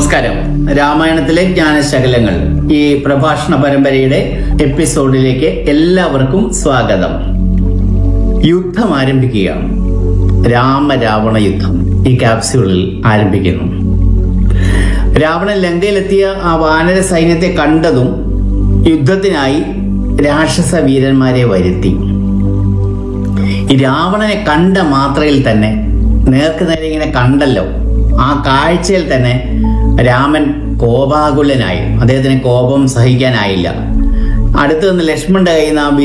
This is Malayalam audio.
നമസ്കാരം രാമായണത്തിലെ ജ്ഞാനശകലങ്ങൾ ഈ പ്രഭാഷണ പരമ്പരയുടെ എപ്പിസോഡിലേക്ക് എല്ലാവർക്കും സ്വാഗതം യുദ്ധം ആരംഭിക്കുകയാണ് രാമരാവണ യുദ്ധം ഈ ക്യാപ്സ്യൂളിൽ ആരംഭിക്കുന്നു രാവണൻ ലങ്കയിലെത്തിയ ആ വാനര സൈന്യത്തെ കണ്ടതും യുദ്ധത്തിനായി രാക്ഷസ വീരന്മാരെ വരുത്തി ഈ രാവണനെ കണ്ട മാത്രയിൽ തന്നെ നേർക്ക് നേരെ ഇങ്ങനെ കണ്ടല്ലോ ആ കാഴ്ചയിൽ തന്നെ രാമൻ കോപാകുലനായി അദ്ദേഹത്തിന് കോപം സഹിക്കാനായില്ല അടുത്ത് നിന്ന് ലക്ഷ്മണന്റെ കയ്യിൽ നിന്ന് ആ